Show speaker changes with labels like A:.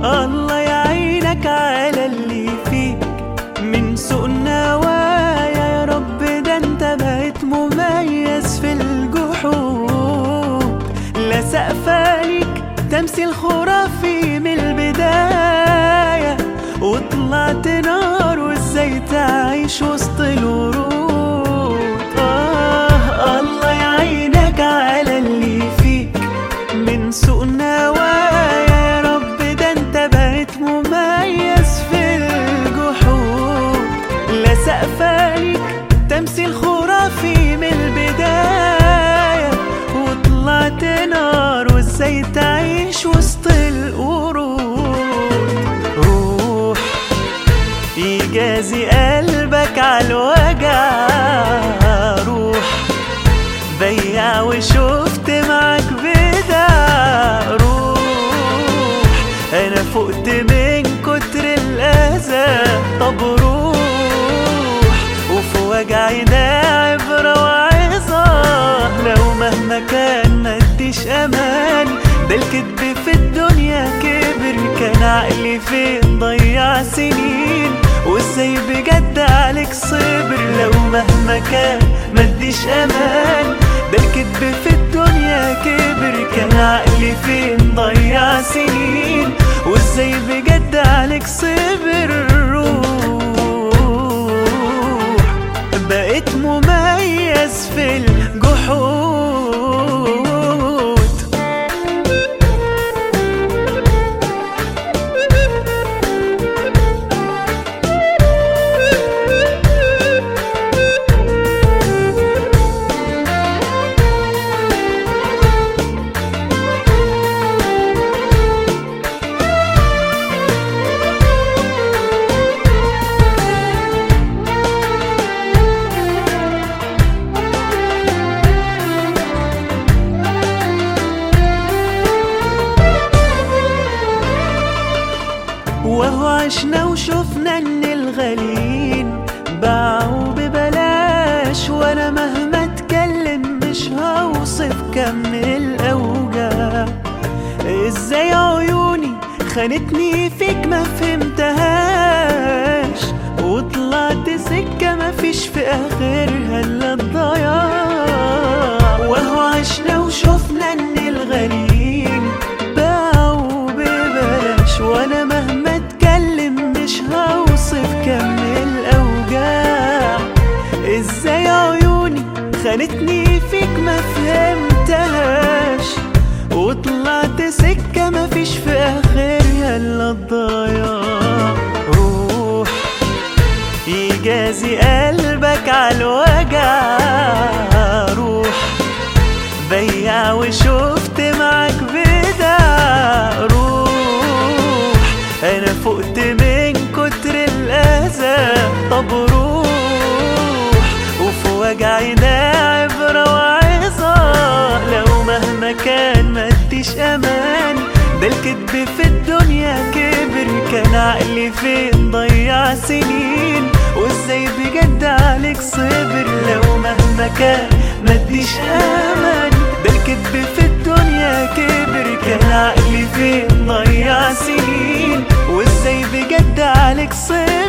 A: الله يعينك على اللي فيك من سوء نوايا يا رب ده انت بقيت مميز في الجحود لا سقف ليك تمثيل خرافي من البداية وطلعت نار وازاي تعيش وسط الورود آه الله يعينك على اللي فيك من سوء نوايا يا رب ده انت بقيت مميز في الجحود لا سقف ليك تمثيل خرافي من البداية وطلعت نار وازاي تعيش وسط القرود روح يجازي قلبك عالوجع روح بيع وشفت معاك بدع روح انا فقت من كتر الاذى طب روح وفي وجعي ده عبرة وعظة لو مهما كان مديش امان ده الكدب في الدنيا كبر كان عقلي فين ضيع سنين وازاي بجد عليك صبر لو مهما كان مديش امان ده الكدب في الدنيا كبر كان عقلي فين ضيع سنين وازاي بجد عليك صبر روح بقيت مميز في الجحود وهو عشنا وشفنا ان الغاليين باعوا ببلاش وانا مهما اتكلم مش هوصف كم الاوجاع ازاي عيوني خانتني فيك ما فهمتهاش وطلعت سكة ما فيش في اخرها الا الضياع وهو عشنا وشفنا ان الغاليين باعوا ببلاش وانا مهما اتكلم مش هوصف كم الاوجاع ازاي عيوني خانتني فيك ما فهمتهاش وطلعت سكة ما فيش في اخرها الا الضياع روح يجازي قلبك عالوجع روح بيع وشفت معاك بدع روح انا فقت من كتر الاذى طب روح وفي وجعي ده عبرة وعظة لو مهما كان مديش امان ده الكدب في الدنيا كبر كان عقلي فين ضيع سنين وازاي بجد عليك صبر لو مهما كان مديش امان ده الكدب في الدنيا كبر كان عقلي فين ضيع سنين وازاي بجد عليك صبر